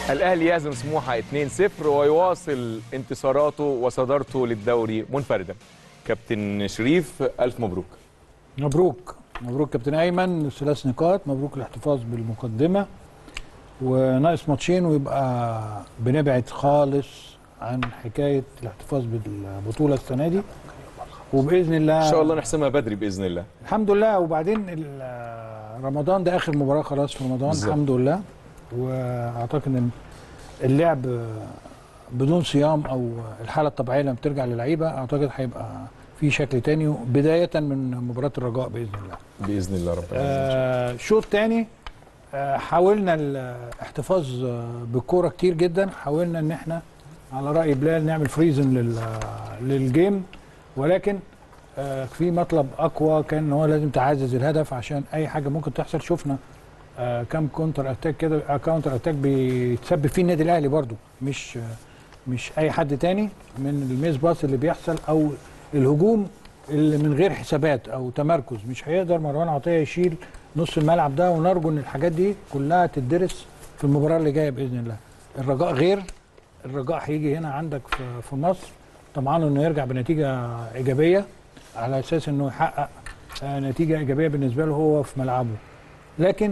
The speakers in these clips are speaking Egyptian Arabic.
الاهلي يهزم سموحه 2-0 ويواصل انتصاراته وصدارته للدوري منفردا كابتن شريف الف مبروك مبروك مبروك كابتن ايمن ثلاث نقاط مبروك الاحتفاظ بالمقدمه وناقص ماتشين ويبقى بنبعد خالص عن حكايه الاحتفاظ بالبطوله السنه دي وباذن الله ان شاء الله نحسمها بدري باذن الله الحمد لله وبعدين ال- رمضان ده اخر مباراه خلاص في رمضان بالظبط. الحمد لله واعتقد ان اللعب بدون صيام او الحاله الطبيعيه لما بترجع للعيبه اعتقد هيبقى في شكل تاني بدايه من مباراه الرجاء باذن الله باذن الله رب العالمين آه، شوط تاني آه، حاولنا الاحتفاظ آه، بالكوره كتير جدا حاولنا ان احنا على راي بلال نعمل فريزن لل للجيم ولكن آه، في مطلب اقوى كان ان هو لازم تعزز الهدف عشان اي حاجه ممكن تحصل شفنا آه، كام كونتر اتاك كده آه، كاونتر اتاك بيتسبب فيه النادي الاهلي برضو مش آه، مش اي حد تاني من الميس باس اللي بيحصل او الهجوم اللي من غير حسابات او تمركز مش هيقدر مروان عطيه يشيل نص الملعب ده ونرجو ان الحاجات دي كلها تدرس في المباراه اللي جايه باذن الله الرجاء غير الرجاء هيجي هنا عندك في, في مصر طمعان انه يرجع بنتيجه ايجابيه على اساس انه يحقق آه، نتيجه ايجابيه بالنسبه له هو في ملعبه لكن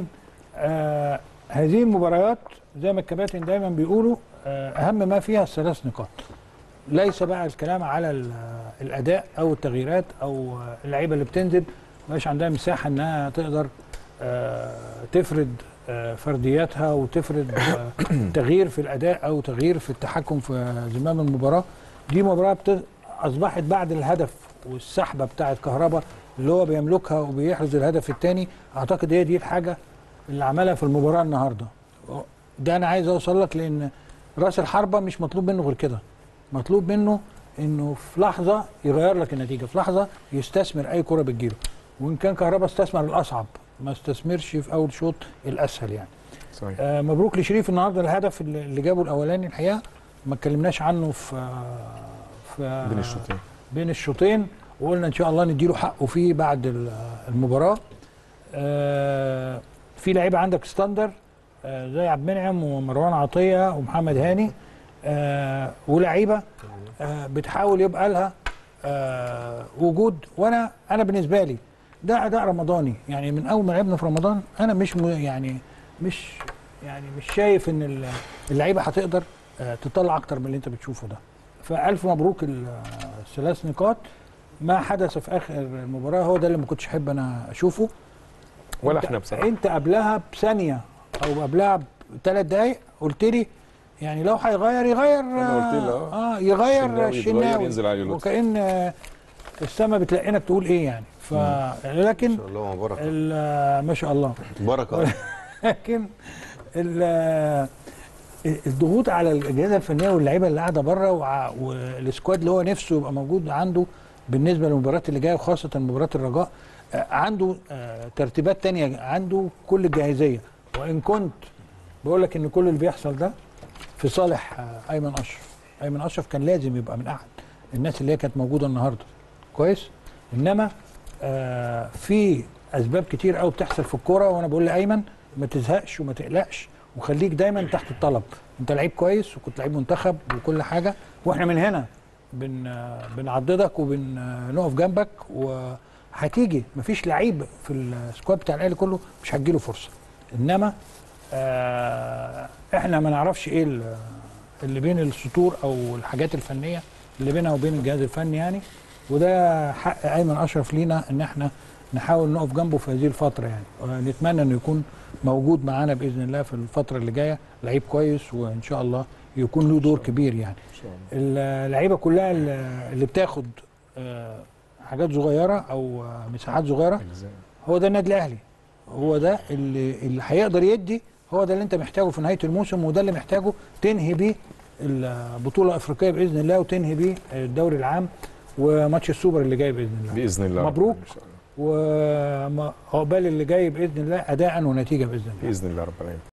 آه هذه المباريات زي ما الكباتن دايما بيقولوا آه اهم ما فيها الثلاث نقاط ليس بقى الكلام على ال- الاداء او التغييرات او اللعيبه اللي بتنزل مش عندها مساحه انها تقدر آه، تفرد آه، فردياتها وتفرد آه، تغيير في الاداء او تغيير في التحكم في زمام المباراه دي مباراه بت- اصبحت بعد الهدف والسحبه بتاعه كهربا اللي هو بيملكها وبيحرز الهدف الثاني اعتقد هي دي الحاجه اللي عملها في المباراه النهارده ده انا عايز اوصل لك لان راس الحربه مش مطلوب منه غير كده مطلوب منه انه في لحظه يغير لك النتيجه في لحظه يستثمر اي كره بتجيله وان كان كهربا استثمر الاصعب ما استثمرش في اول شوط الاسهل يعني صحيح آه مبروك لشريف النهارده الهدف اللي اللي جابه الاولاني الحقيقه ما اتكلمناش عنه في آه، في بين الشوطين بين الشوطين وقلنا ان شاء الله نديله حقه فيه بعد ال- المباراه آه، في لعيبه عندك ستاندر آه، زي عبد المنعم ومروان عطيه ومحمد هاني آه، ولعيبه آه، بتحاول يبقى لها آه، وجود وانا انا بالنسبه لي ده اداء رمضاني يعني من اول ما لعبنا في رمضان انا مش م- يعني مش يعني مش شايف ان ال- اللعيبه هتقدر آه، تطلع اكتر من اللي انت بتشوفه ده فالف مبروك ال- الثلاث نقاط ما حدث في اخر المباراه هو ده اللي ما كنتش احب انا اشوفه ولا انت- احنا بصراحه انت قبلها بثانيه او قبلها بثلاث دقائق قلت لي يعني لو هيغير يغير أنا قلت لي اه, آه. آه يغير الشناوي يتغير، الشناوي ينزل علي لطفي. وكأن آه، السما بتلقينك تقول ايه يعني ف لكن ان شاء الله بركه ال- ما شاء الله بركه لكن ال- الضغوط على الاجهزه الفنيه واللعيبه اللي قاعده بره وع- والسكواد اللي هو نفسه يبقى موجود عنده بالنسبه للمباريات اللي جايه وخاصه مباراه الرجاء آه، عنده آه، ترتيبات تانية عنده كل الجاهزيه وان كنت بقول لك ان كل اللي بيحصل ده في صالح آه، ايمن اشرف ايمن اشرف كان لازم يبقى من احد الناس اللي هي كانت موجوده النهارده كويس انما آه في اسباب كتير قوي بتحصل في الكوره وانا بقول لايمن ما تزهقش وما تقلقش وخليك دايما تحت الطلب انت لعيب كويس وكنت لعيب منتخب وكل حاجه واحنا من هنا بن آه، بنعضدك وبنقف جنبك وهتيجي مفيش لعيب في السكواد بتاع الاهلي كله مش هتجيله فرصه انما آه احنا ما نعرفش ايه ال- اللي بين السطور او الحاجات الفنيه اللي بينها وبين الجهاز الفني يعني وده حق ايمن اشرف لينا ان احنا نحاول نقف جنبه في هذه الفتره يعني ونتمنى انه يكون موجود معانا باذن الله في الفتره اللي جايه لعيب كويس وان شاء الله يكون له دور كبير يعني اللعيبه كلها اللي اللي بتاخد آه، حاجات صغيره او آه، مساحات صغيره هو ده النادي الاهلي هو ده اللي اللي هيقدر يدي هو ده اللي انت محتاجه في نهايه الموسم وده اللي محتاجه تنهي بيه البطوله الافريقيه باذن الله وتنهي بيه الدوري العام وماتش السوبر اللي جاي باذن الله باذن الله مبروك. إن شاء الله. وعقبال اللي جاي باذن الله اداء ونتيجه باذن الله باذن الله رب العالمين